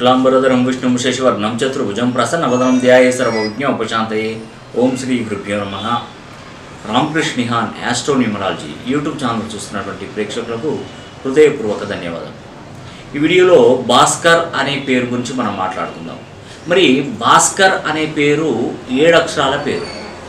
శుక్లాంబరధరం విష్ణుం శశివర్ణం చతుర్భుజం ప్రసన్నవదనం ధ్యాయే సర్వజ్ఞ ఉపశాంతయే ఓం శ్రీ గురుభ్యో నమ రామకృష్ణ నిహాన్ యాస్ట్రో న్యూమరాలజీ యూట్యూబ్ ఛానల్ చూస్తున్నటువంటి ప్రేక్షకులకు హృదయపూర్వక ధన్యవాదాలు ఈ వీడియోలో భాస్కర్ అనే పేరు గురించి మనం మాట్లాడుకుందాం మరి భాస్కర్ అనే పేరు ఏడు అక్షరాల పేరు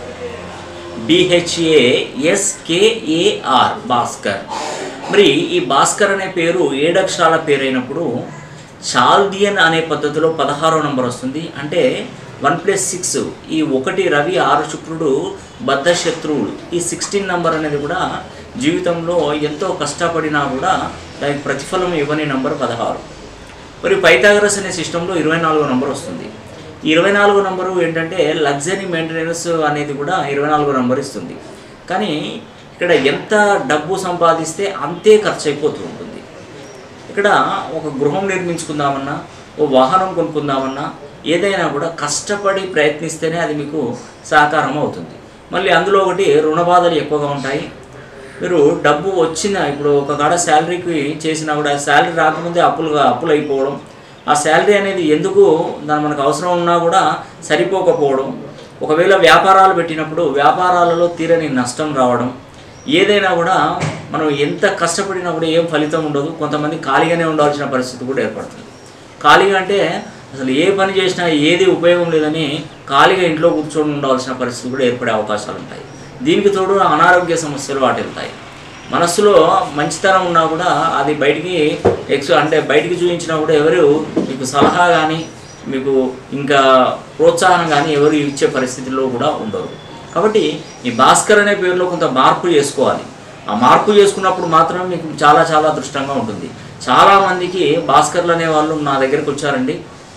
బిహెచ్ఏఎస్కేఏఆర్ భాస్కర్ మరి ఈ భాస్కర్ అనే పేరు ఏడు అక్షరాల పేరు అయినప్పుడు చాల్దియన్ అనే పద్ధతిలో పదహారో నంబర్ వస్తుంది అంటే వన్ ప్లస్ సిక్స్ ఈ ఒకటి రవి ఆరు శుక్రుడు బద్ధ శత్రువులు ఈ సిక్స్టీన్ నంబర్ అనేది కూడా జీవితంలో ఎంతో కష్టపడినా కూడా దానికి ప్రతిఫలం ఇవ్వని నంబర్ పదహారు మరి పైథాగరస్ అనే సిస్టంలో ఇరవై నాలుగో నంబర్ వస్తుంది ఈ ఇరవై నాలుగో నంబరు ఏంటంటే లగ్జరీ మెయింటెనెన్స్ అనేది కూడా ఇరవై నాలుగో నంబర్ ఇస్తుంది కానీ ఇక్కడ ఎంత డబ్బు సంపాదిస్తే అంతే ఖర్చు అయిపోతూ ఉంటుంది ఇక్కడ ఒక గృహం నిర్మించుకుందామన్నా ఓ వాహనం కొనుక్కుందామన్నా ఏదైనా కూడా కష్టపడి ప్రయత్నిస్తేనే అది మీకు సహకారం అవుతుంది మళ్ళీ అందులో ఒకటి రుణ బాధలు ఎక్కువగా ఉంటాయి మీరు డబ్బు వచ్చిన ఇప్పుడు ఒక కాడ శాలరీకి చేసినా కూడా శాలరీ రాకముందే అప్పులుగా అప్పులు అయిపోవడం ఆ శాలరీ అనేది ఎందుకు దాని మనకు అవసరం ఉన్నా కూడా సరిపోకపోవడం ఒకవేళ వ్యాపారాలు పెట్టినప్పుడు వ్యాపారాలలో తీరని నష్టం రావడం ఏదైనా కూడా మనం ఎంత కష్టపడినా కూడా ఏం ఫలితం ఉండదు కొంతమంది ఖాళీగానే ఉండాల్సిన పరిస్థితి కూడా ఏర్పడుతుంది ఖాళీగా అంటే అసలు ఏ పని చేసినా ఏది ఉపయోగం లేదని ఖాళీగా ఇంట్లో కూర్చొని ఉండాల్సిన పరిస్థితి కూడా ఏర్పడే అవకాశాలు ఉంటాయి దీనికి తోడు అనారోగ్య సమస్యలు వాటిల్తాయి మనస్సులో మంచితనం ఉన్నా కూడా అది బయటికి ఎక్స్ అంటే బయటికి చూపించినా కూడా ఎవరు మీకు సలహా కానీ మీకు ఇంకా ప్రోత్సాహం కానీ ఎవరు ఇచ్చే పరిస్థితుల్లో కూడా ఉండరు కాబట్టి ఈ భాస్కర్ అనే పేరులో కొంత మార్పు చేసుకోవాలి ఆ మార్పు చేసుకున్నప్పుడు మాత్రం మీకు చాలా చాలా అదృష్టంగా ఉంటుంది చాలామందికి భాస్కర్లు అనే వాళ్ళు నా దగ్గరికి వచ్చారండి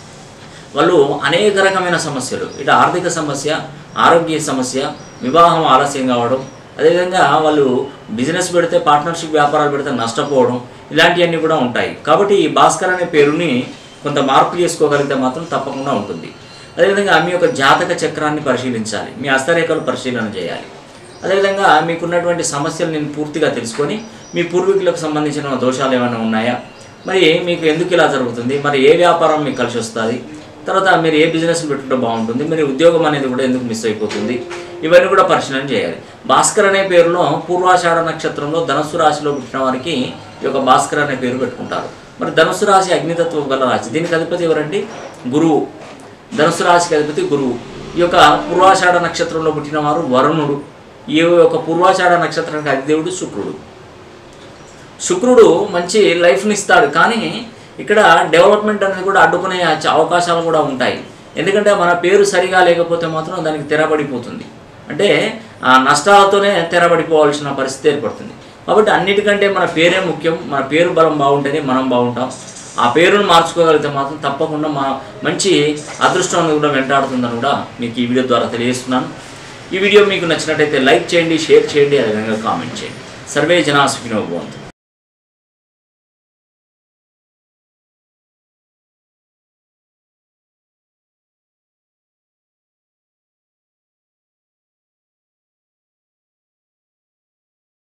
వాళ్ళు అనేక రకమైన సమస్యలు ఇటు ఆర్థిక సమస్య ఆరోగ్య సమస్య వివాహం ఆలస్యం కావడం అదేవిధంగా వాళ్ళు బిజినెస్ పెడితే పార్ట్నర్షిప్ వ్యాపారాలు పెడితే నష్టపోవడం ఇలాంటివన్నీ కూడా ఉంటాయి కాబట్టి ఈ భాస్కర్ అనే పేరుని కొంత మార్పు చేసుకోగలిగితే మాత్రం తప్పకుండా ఉంటుంది అదేవిధంగా మీ యొక్క జాతక చక్రాన్ని పరిశీలించాలి మీ హస్తరేఖలు పరిశీలన చేయాలి అదేవిధంగా మీకున్నటువంటి సమస్యలు నేను పూర్తిగా తెలుసుకొని మీ పూర్వీకులకు సంబంధించిన దోషాలు ఏమైనా ఉన్నాయా మరి మీకు ఎందుకు ఇలా జరుగుతుంది మరి ఏ వ్యాపారం మీకు కలిసి వస్తుంది తర్వాత మీరు ఏ బిజినెస్ పెట్టుకుంటే బాగుంటుంది మరి ఉద్యోగం అనేది కూడా ఎందుకు మిస్ అయిపోతుంది ఇవన్నీ కూడా పరిశీలన చేయాలి భాస్కర్ అనే పేరులో పూర్వాషాఢ నక్షత్రంలో ధనుస్సు రాశిలో పుట్టిన వారికి ఈ యొక్క భాస్కర్ అనే పేరు పెట్టుకుంటారు మరి ధనుస్సు రాశి అగ్నితత్వం గల రాశి దీనికి అధిపతి ఎవరండి గురువు ధనుసు రాశికి అధిపతి గురువు ఈ యొక్క పూర్వాషాఢ నక్షత్రంలో పుట్టిన వారు వరుణుడు ఈ యొక్క పూర్వాషాఢ నక్షత్రానికి అధిదేవుడు శుక్రుడు శుక్రుడు మంచి లైఫ్ని ఇస్తాడు కానీ ఇక్కడ డెవలప్మెంట్ అనేది కూడా అడ్డుకునే చ- అవకాశాలు కూడా ఉంటాయి ఎందుకంటే మన పేరు సరిగా లేకపోతే మాత్రం దానికి తెరబడిపోతుంది అంటే ఆ నష్టాలతోనే తెరబడిపోవాల్సిన పరిస్థితి ఏర్పడుతుంది కాబట్టి అన్నిటికంటే మన పేరే ముఖ్యం మన పేరు బలం బాగుంటేనే మనం బాగుంటాం ఆ పేరును మార్చుకోగలిగితే మాత్రం తప్పకుండా మా మంచి అదృష్టం అనేది కూడా వెంటాడుతుందని కూడా మీకు ఈ వీడియో ద్వారా తెలియజేస్తున్నాను ఈ వీడియో మీకు నచ్చినట్టయితే లైక్ చేయండి షేర్ చేయండి అదేవిధంగా కామెంట్ చేయండి సర్వే జనా సుఖినో భవంతు